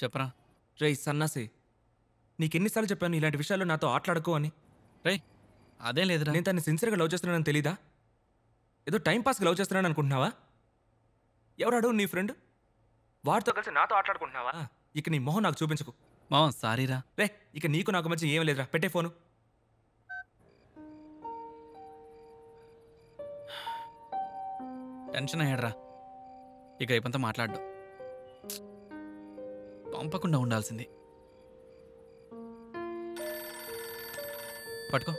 చెప్పరా రే సన్నాసి నీకెన్నిసార్లు చెప్పాను ఇలాంటి విషయాల్లో నాతో ఆటలాడుకో అని రే అదేం లేదురా నేను తన్ని సిన్సియర్గా లవ్ చేస్తున్నానని తెలీదా ఏదో టైం పాస్కి లవ్ చేస్తున్నాను అనుకుంటున్నావా ఎవరాడు నీ ఫ్రెండ్ వాడితో కలిసి నాతో ఆటలాడుకుంటున్నావా ఇక నీ మొహం నాకు చూపించకు మామ సారీరా రే ఇక నీకు నాకు మధ్య ఏం లేదురా పెట్టే ఫోను టెన్షన్ అయ్యాడ్రా ఇక రేపంతా మాట్లాడ్డు పంపకుండా ఉండాల్సింది పట్టుకో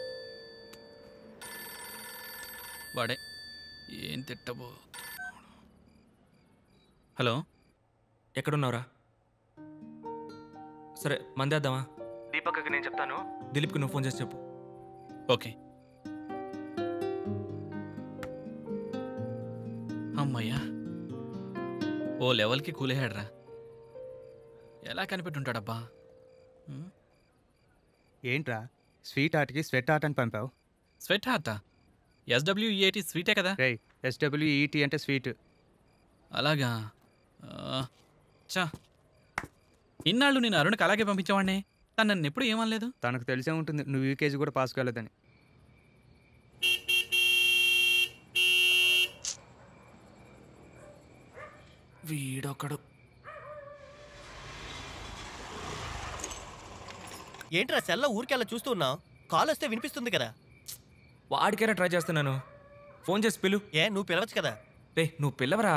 వాడే ఏం తిట్టబో హలో ఎక్కడున్నావురా సరే మందేద్దామా దీపక్కి నేను చెప్తాను దిలీప్కి నువ్వు ఫోన్ చేసి చెప్పు ఓకే అమ్మయ్యా ఓ లెవెల్కి కూలేహాడ్రా ఎలా కనిపెట్టుంటాడబ్బా ఉమ్, ఏంట్రా స్వీట్ ఆర్ట్కి స్వెట్ ఆర్ట్ అని పంపావు స్వెట్ హార్టా ఎస్డబ్ల్యూఈఏటి స్వీటే కదా రే ఎస్డబ్ల్యూఈటీ అంటే స్వీట్ అలాగా ఆ, చా ఇన్నాళ్ళు నేను అరుణ్కి అలాగే పంపించేవాడిని తను నన్ను ఎప్పుడు ఏమనలేదు తనకు తెలిసే ఉంటుంది నువ్వు యూకేజీ కూడా పాస్ కాలేదని వీడొకడు ఏంట్రా సెల్ల ఊరికెళ్ళ చూస్తూ ఉన్నావు కాల్ వస్తే వినిపిస్తుంది కదా వాడికేరా ట్రై చేస్తున్నాను ఫోన్ చేసి పిలు ఏ నువ్వు పిలవచ్చు కదా రే నువ్వు పిల్లవరా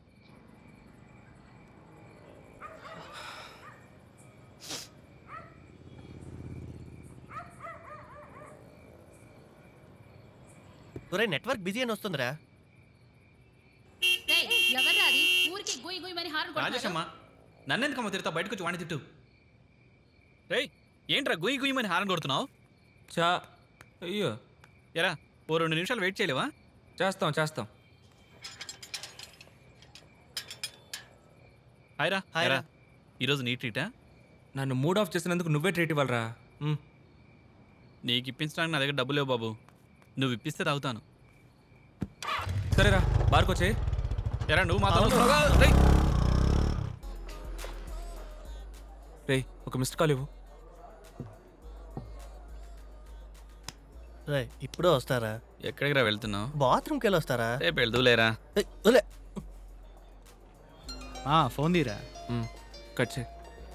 ఒరే నెట్వర్క్ బిజీ అని వస్తుందిరా రేయ్, ఎవర్రా అది ఊరికి గుయ్ గుయ్ మరి హారన్ రాజేష్ కొడుతున్నాడు అమ్మా నన్నెందుకమ్మ తిడతా బయటకు వచ్చి వాణి తిట్టు రేయ్ ఏంట్రా గుయ్యి గుయ్యమని హారం కొడుతున్నావు చా అయ్యో ఎరా ఓ రెండు నిమిషాలు వెయిట్ చేయలేవా చేస్తాం చేస్తాం హాయ్రా హాయ్ రా. హాయ్రా ఈరోజు నీ ట్రీటా నన్ను మూడ్ ఆఫ్ చేసినందుకు నువ్వే ట్రీట్ ఇవ్వాలరా ఉమ్. నీకు ఇప్పించడానికి నా దగ్గర డబ్బులేవు బాబు నువ్వు ఇప్పిస్తే తాగుతాను సరేరా బార్కొచ్చే ఎరా నువ్వు మాత్రం అవును. రేయ్, రే ఒక మిస్డ్ కాల్ ఇవ్వు రే ఇప్పుడే వస్తారా ఎక్కడికి రా వెళ్తున్నావు బాత్రూమ్కి వెళ్ళి వస్తారా రేపు వెళ్దూలేరా ఏయ్, వదిలే. ఫోన్ తీరా ఉమ్, కట్ చేయి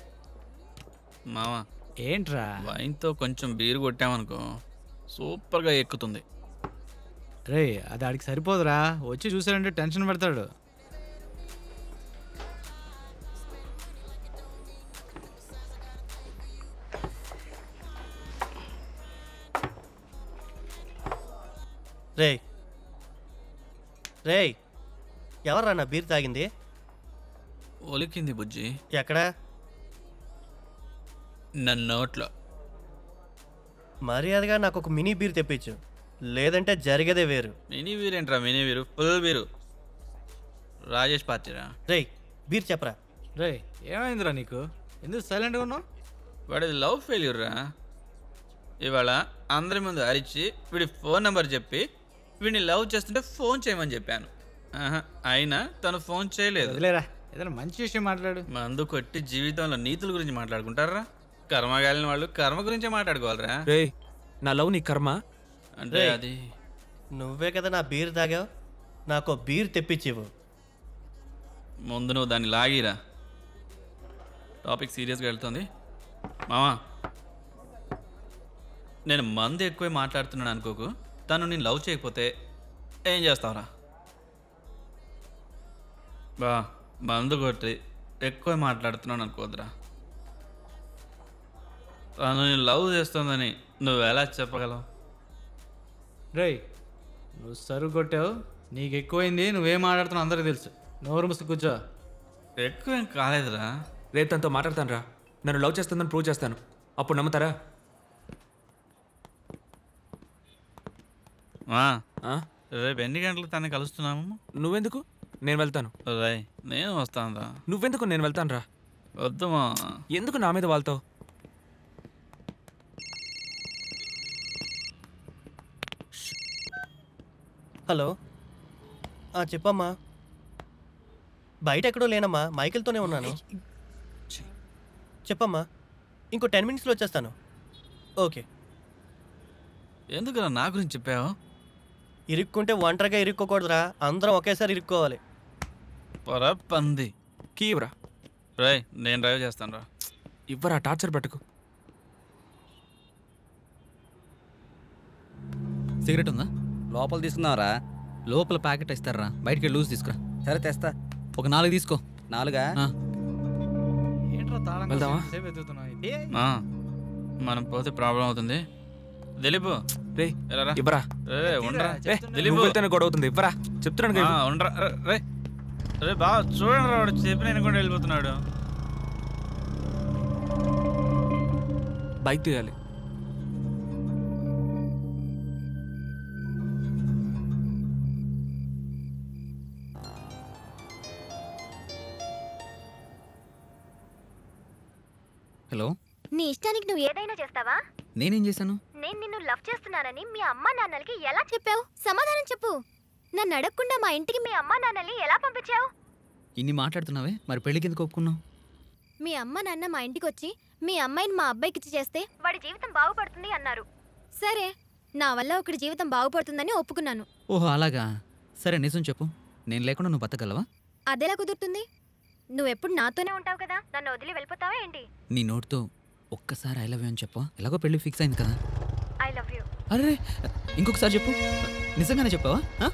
మావా ఏంట్రా వైన్తో కొంచెం బీరు కొట్టామనుకో సూపర్గా ఎక్కుతుంది రే అది ఆడికి సరిపోదురా వచ్చి చూసారంటే టెన్షన్ పడతాడు రే రేయ్ ఎవర్రా నా బీర్ తాగింది ఒలికింది బుజ్జి ఎక్కడా నన్ను నోట్లో మర్యాదగా నాకు ఒక మినీ బీర్ తెప్పించు లేదంటే జరిగేదే వేరు మినీ వీరు ఏంట్రా మినీ వీరు ఫుల్ వీరు రాజేష్ పార్టీరా రేయ్ బీర్ చెప్పరా రే ఏమైందిరా నీకు ఎందుకు సైలెంట్గా ఉన్నావు వాడిది లవ్ ఫెయిల్యూర్ రా ఇవాళ అందరి ముందు అరిచి వీడి ఫోన్ నెంబర్ చెప్పి వీడిని లవ్ చేస్తుంటే ఫోన్ చేయమని చెప్పాను ఆహా, అయినా తను ఫోన్ చేయలేదు వదిలేరా ఏదైనా మంచి విషయం మాట్లాడు మందు కొట్టి జీవితంలో నీతుల గురించి మాట్లాడుకుంటారా కర్మగాలిన వాళ్ళు కర్మ గురించే మాట్లాడుకోవాలరా రే నా లవ్ నీ కర్మ అంటే రేయ్. అది నువ్వే కదా నా బీర్ తాగావు నాకు బీర్ తెప్పించివు ముందు నువ్వు దాన్ని లాగిరా టాపిక్ సీరియస్గా వెళ్తుంది మామా నేను మందు ఎక్కువే మాట్లాడుతున్నాను అనుకోకు తను నేను లవ్ చేయకపోతే ఏం చేస్తావురా బా మందు కొట్టి ఎక్కువ మాట్లాడుతున్నాను అనుకోద్రా తను నేను లవ్ చేస్తుందని నువ్వు ఎలా చెప్పగలవు రేయ్ నువ్వు సరుకు కొట్టావు నీకు ఎక్కువైంది నువ్వేం మాట్లాడుతున్నావు అందరికీ తెలుసు నోరు ముసి కూర్చో ఎక్కువేం కాలేదురా రేపు తనతో మాట్లాడతాను రా నన్ను లవ్ చేస్తుందని ప్రూవ్ చేస్తాను అప్పుడు నమ్ముతారా ఆ, ఆ? రేపు ఎన్ని గంటలకు తనని కలుస్తున్నాము నువ్వెందుకు నేను వెళ్తాను రై నేను వస్తాను రా నువ్వెందుకు నేను వెళ్తాను రా వద్దుమా ఎందుకు నా మీద వాళ్ళతావు హలో ఆ, చెప్పమ్మా బయట ఎక్కడో లేనమ్మా మైకిల్తోనే ఉన్నాను చెప్పమ్మా ఇంకో టెన్ మినిట్స్లో వచ్చేస్తాను ఓకే ఎందుకురా నా గురించి చెప్పావు ఇరుక్కుంటే ఒంటరిగా ఇరుక్కోకూడదురా అందరం ఒకేసారి ఇరుక్కోవాలి పొర పంది కీ ఇవ్వరా రాయ్ నేను డ్రైవ్ చేస్తాను రా ఇవ్వరా టార్చర్ పెట్టకు సిగరెట్ ఉందా లోపల తీసుకున్నావరా లోపల ప్యాకెట్ ఇస్తారా బయటికి వెళ్ళి లూజ్ తీసుకురా సరే తెస్తా ఒక నాలుగు తీసుకో నాలుగా ఆ, ఏంట్రా తాళం వెళ్దామా? సేపు వెతుకుతున్నావు ఏ ఆ, మనం పోతే ప్రాబ్లం అవుతుంది దిలీపు రే ఎలా రా ఇవ్వరా రే ఉండరా రే దిలీపు నువ్వు వెళ్తేనే గొడవ అవుతుంది ఇవ్వరా చెప్తున్నాను కదా ఆ, ఉండరా రే, రే రే బా చూడండి రా వాడు చెప్పి నేను కూడా వెళ్ళిపోతున్నాడు బైక్ తీయాలి హలో నీ ఇష్టానికి నువ్వు ఏదైనా చేస్తావా నేనేం చేశాను నేను నిన్ను లవ్ చేస్తున్నానని మీ అమ్మా నాన్నలకి ఎలా చెప్పావు సమాధానం చెప్పు నన్ను అడగకుండా మా ఇంటికి మీ అమ్మా నాన్నల్ని ఎలా పంపించావు ఇన్ని మాట్లాడుతున్నావే మరి పెళ్ళికి ఎందుకు ఒప్పుకున్నావు మీ అమ్మ నాన్న మా ఇంటికి వచ్చి మీ అమ్మాయిని మా అబ్బాయికి ఇచ్చి చేస్తే వాడి జీవితం బాగుపడుతుంది అన్నారు సరే నా వల్ల ఒకటి జీవితం బాగుపడుతుందని ఒప్పుకున్నాను ఓహో అలాగా సరే నిజం చెప్పు నేను లేకుండా నువ్వు బతకగలవా అదెలా కుదురుతుంది నువ్వెప్పుడు నాతోనే ఉంటావు కదా నన్ను వదిలి వెళ్ళిపోతావా ఏంటి నీ నోటితో ఒక్కసారి ఐ లవ్ యూ అని చెప్పా ఎలాగో పెళ్ళి ఫిక్స్ అయింది కదా ఐ లవ్ యూ అరే ఇంకొకసారి చెప్పు నిజంగానే చెప్పావా ఆ?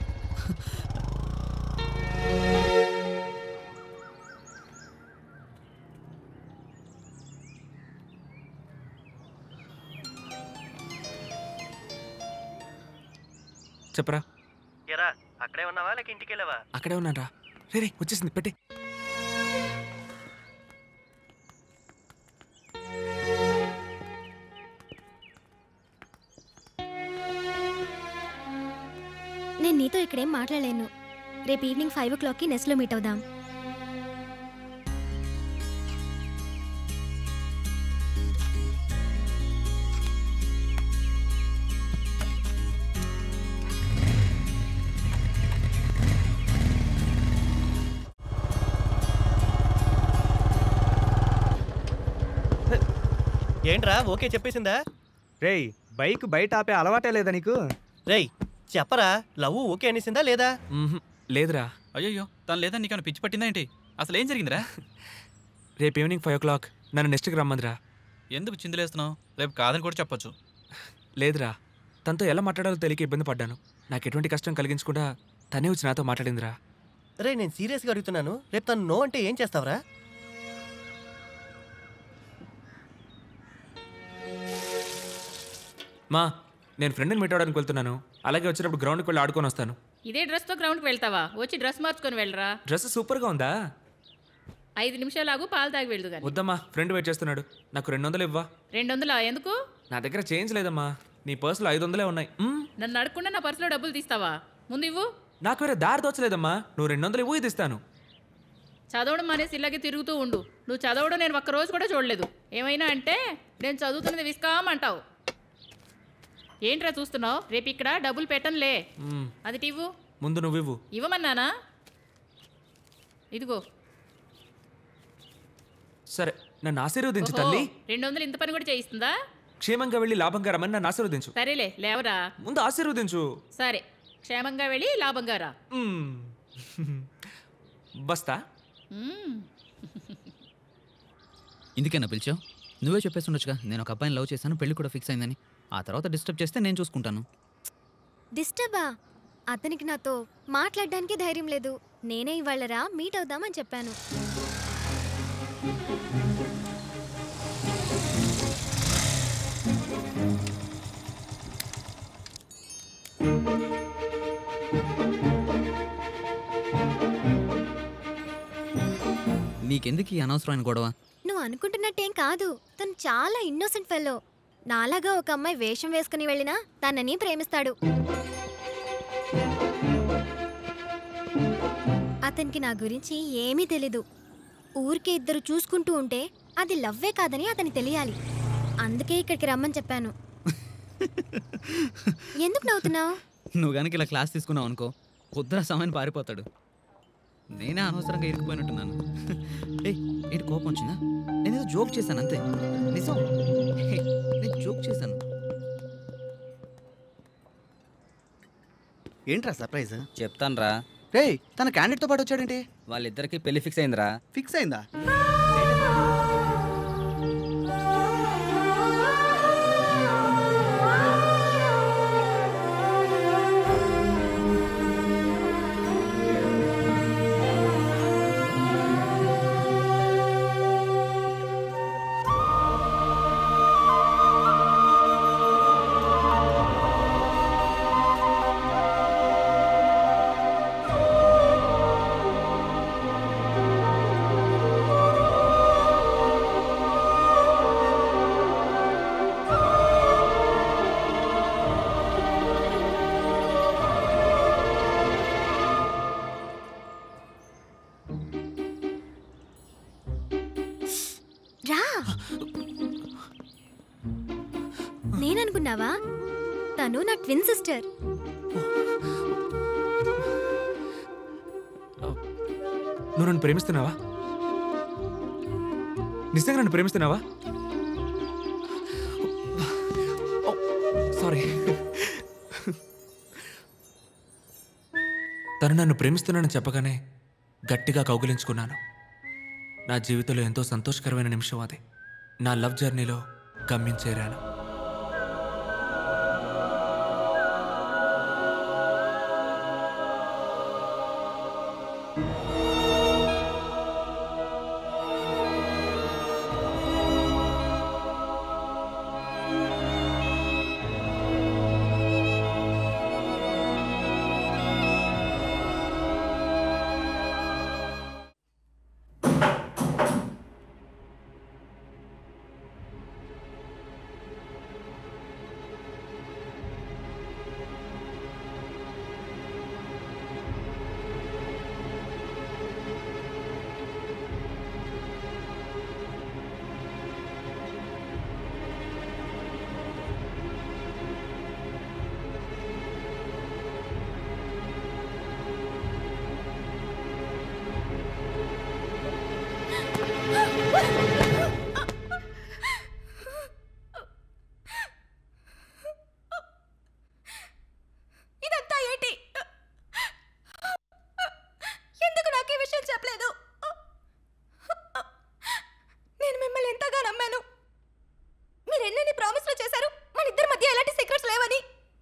చెప్పరా ఎరా అక్కడే ఉన్నావా లేక ఇంటికి వెళ్ళావా అక్కడే ఉన్నాను రా రే రే వచ్చేసింది పెట్టే నేను నీతో ఇక్కడేం మాట్లాడలేను రేపు ఈవినింగ్ ఫైవ్ ఓ క్లాక్కి నెస్ట్లో మీట్ అవుదాం ఏంట్రా ఓకే చెప్పేసిందా రేయ్ బైక్ బయట ఆపే అలవాటే లేదా నీకు రేయ్ చెప్పరా లవ్ ఓకే అనేసిందా లేదా మ్మ్హ్. లేదురా అయ్యయ్యో తను లేదా నీకన్నా పిచ్చి పట్టిందా ఏంటి అసలు ఏం జరిగిందిరా రేపు ఈవినింగ్ ఫైవ్ ఓ క్లాక్ నన్ను నెక్స్ట్కి రమ్మందిరా ఎందుకు చిందులేస్తున్నావు రేపు కాదని కూడా చెప్పొచ్చు లేదురా తనతో ఎలా మాట్లాడాలో తెలియక ఇబ్బంది పడ్డాను నాకు ఎటువంటి కష్టం కలిగించకుండా తనే వచ్చి నాతో మాట్లాడిందిరా రే నేను సీరియస్గా అడుగుతున్నాను రేపు తను నో అంటే ఏం చేస్తావరా మా నేను ఫ్రెండ్ని మీట్ అవడానికి వెళ్తున్నాను అలాగే వచ్చినప్పుడు గ్రౌండ్కి వెళ్ళి ఆడుకొని వస్తాను ఇదే డ్రెస్తో గ్రౌండ్కి వెళ్తావా వచ్చి డ్రెస్ మార్చుకొని వెళ్ళరా డ్రెస్ సూపర్గా ఉందా ఐదు నిమిషాలు ఆగు పాలు తాగి వెళ్దు కానీ వద్దమ్మా ఫ్రెండ్ వెయిట్ చేస్తున్నాడు నాకు రెండు వందలు ఇవ్వా రెండు వందలా ఎందుకు నా దగ్గర చేంజ్ లేదమ్మా నీ పర్సులో ఐదు వందలే ఉన్నాయి మ్మ్. నన్ను అడగకుండా నా పర్సులో డబ్బులు తీస్తావా ముందు ఇవ్వు నాకు వేరే దారి తోచలేదమ్మా నువ్వు రెండు వందలు ఇవ్వు ఇది ఇస్తాను చదవడం అనేసి ఇలాగే తిరుగుతూ ఉండు నువ్వు చదవడం నేను ఒక్క రోజు కూడా చూడలేదు ఏమైనా అంటే నేను చదువుతున్నది విస్కామంటావు ఏంట్రా చూస్తున్నావు రేపు ఇక్కడ డబ్బులు పెట్టనులే మ్మ్. అది ఇవ్వు ముందు నువ్వు ఇవ్వు ఇవ్వమన్నానా ఇదిగో సరే నన్ను ఆశీర్వదించు ఓహో, తల్లి రెండు వందలు ఇంత పని కూడా చేయిస్తుందా క్షేమంగా వెళ్ళి లాభంగా రమ్మని నన్ను ఆశీర్వదించు సరేలే లేవరా ముందు ఆశీర్వదించు సరే క్షేమంగా వెళ్ళి లాభంగా రా మ్మ్. బస్తా మ్మ్. ఇందుకేనా పిలిచావు నువ్వే చెప్పేసి ఉండొచ్చుగా నేను ఒక అబ్బాయిని లవ్ చేశాను పెళ్లి కూడా ఫిక్స్ అయిందని ఆ తర్వాత డిస్టర్బ్ చేస్తే నేను చూసుకుంటాను డిస్టర్బా అతనికి నాతో మాట్లాడడానికి ధైర్యం లేదు నేనే ఇవాళ రా మీట్ అవుదామని చెప్పాను నీకెందుకు ఈ అనవసరమైన గొడవ నువ్వు అనుకుంటున్నట్టేం కాదు తను చాలా ఇన్నోసెంట్ ఫెల్లో నాలాగా ఒక అమ్మాయి వేషం వేసుకుని వెళ్ళినా తనని ప్రేమిస్తాడు అతనికి నా గురించి ఏమీ తెలీదు ఊరికే ఇద్దరు చూసుకుంటూ ఉంటే అది లవ్వే కాదని అతని తెలియాలి అందుకే ఇక్కడికి రమ్మని చెప్పాను ఎందుకు నవ్వుతున్నావు నువ్వు కనుక ఇలా క్లాస్ తీసుకున్నావు అనుకో పొద్దున సమయం పారిపోతాడు నేనే అనవసరంగా ఇరుక్కుపోయినట్టున్నాను ఏయ్ ఏంటి కోపం వచ్చిందా నేను ఏదో జోక్ చేశాను అంతే నిజం హే, నేను జోక్ చేశాను ఏంట్రా సర్ప్రైజ్ చెప్తాను రా రే తన క్యాండిడేట్తో పాటు వచ్చాడేంటి వాళ్ళిద్దరికి పెళ్లి ఫిక్స్ అయిందిరా ఫిక్స్ అయిందా రా నేననుకున్నావా తను నా ట్విన్ సిస్టర్ నువ్వు నన్ను ప్రేమిస్తున్నావా నిజంగా నన్ను ప్రేమిస్తున్నావా సారీ తను నన్ను ప్రేమిస్తున్నానని చెప్పగానే గట్టిగా కౌగిలించుకున్నాను నా జీవితంలో ఎంతో సంతోషకరమైన నిమిషం అది నా లవ్ జర్నీలో గమ్యం చేరాను ఇదంతా ఏంటి ఎందుకు నాకు ఈ విషయం చెప్పలేదు నేను మిమ్మల్ని ఎంతగా నమ్మాను మీరు ఎన్నెన్ని ప్రామిస్లు చేశారు మన ఇద్దరి మధ్య ఎలాంటి సీక్రెట్స్ లేవని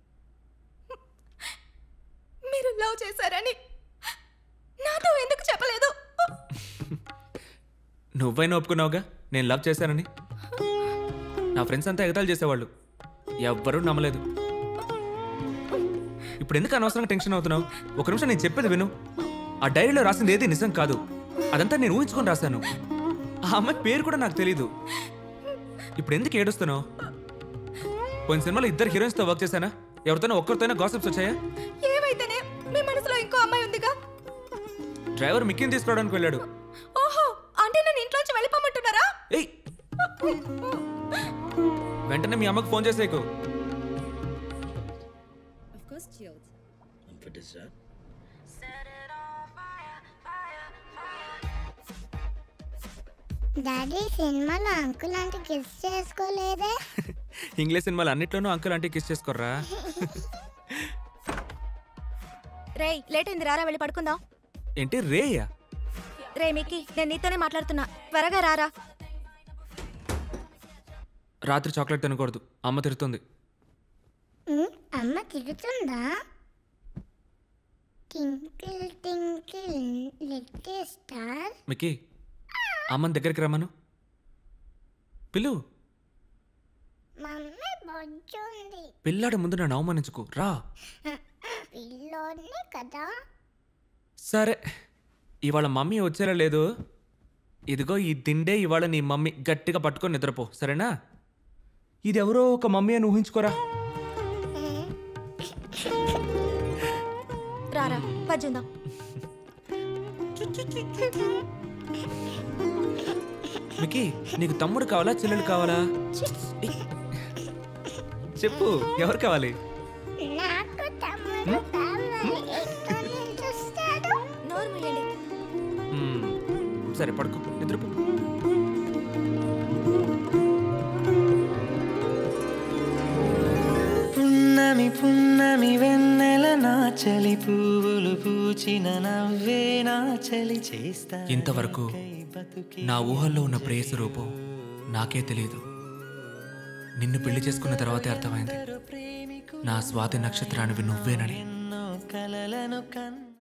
మీరు లవ్ చేశారని నాతో ఎందుకు చెప్పలేదు నువ్వైనా ఒప్పుకున్నావుగా నేను లవ్ చేశానని నా ఫ్రెండ్స్ అంతా ఎగతాలు చేసేవాళ్ళు ఎవ్వరూ నమ్మలేదు ఇప్పుడు ఎందుకు అనవసరంగా టెన్షన్ అవుతున్నావు ఒక నిమిషం నేను చెప్పేది విను ఆ డైరీలో రాసింది ఏది నిజం కాదు అదంతా నేను ఊహించుకొని రాశాను ఆ అమ్మాయి పేరు కూడా నాకు తెలీదు ఇప్పుడు ఎందుకు ఏడుస్తున్నావు పోయిన సినిమాలో ఇద్దరు హీరోయిన్స్తో వర్క్ చేశానా ఎవరితోనో ఒక్కరితోనే గాసిప్స్ వచ్చాయా ఏమైతేనే మీ మనసులో ఇంకో అమ్మాయి ఉందిగా డ్రైవర్ మిక్కిని తీసుకురావడానికి వెళ్ళాడు ఓహో అంటే నన్ను ఇంట్లోంచి వెళ్ళిపోమంటున్నారా ఏయ్ వెంటనే మీ అమ్మకు ఫోన్ చేసేకు డాడీ సినిమాలో అంకుల్ అంటే కిస్ చేసుకోలేదే ఇంగ్లీష్ సినిమాలు అన్నిట్లోనూ అంకుల్ అంటే కిస్ చేసుకోర్రా రేయ్ లేట్ అయింది రారా వెళ్ళి పడుకుందాం ఏంటి రేయా రే మిక్కీ నేను నీతోనే మాట్లాడుతున్నా త్వరగా రారా రాత్రి చాక్లెట్ తినకూడదు అమ్మ తిడుతుంది ఉమ్, అమ్మ తిడుతుందా twinkle twinkle little star Mickey అమ్మని దగ్గరికి రమ్మను పిల్లు మమ్మీ బొజ్జుంది పిల్లాడి ముందు నన్ను అవమానించుకు రా పిల్లోనే కదా సరే ఇవాళ మమ్మీ వచ్చేలా లేదు ఇదిగో ఈ దిండే ఇవాళ నీ మమ్మీ గట్టిగా పట్టుకొని నిద్రపో సరేనా ఇది ఎవరో ఒక మమ్మీ అని ఊహించుకోరా రారా పజ్జుందాం మిక్కీ నీకు తమ్ముడు కావాలా చెల్లెలు కావాలా ఏయ్. చెప్పు ఎవరు కావాలి నాకు తమ్ముడు కావాలి ఎక్కడి నుంచి వస్తాడు నోరు మూయండి సరే పడుకో నిద్రపో పున్నమి పున్నమి వెన్నెల నా చలి పువ్వులు పూచిన నవ్వే నా చలి చేస్తా ఇంతవరకు నా ఊహల్లో ఉన్న ప్రేయస రూపం నాకే తెలియదు నిన్ను పెళ్లి చేసుకున్న తర్వాతే అర్థమైంది నా స్వాతి నక్షత్రానివి నువ్వేనని కలలను కన్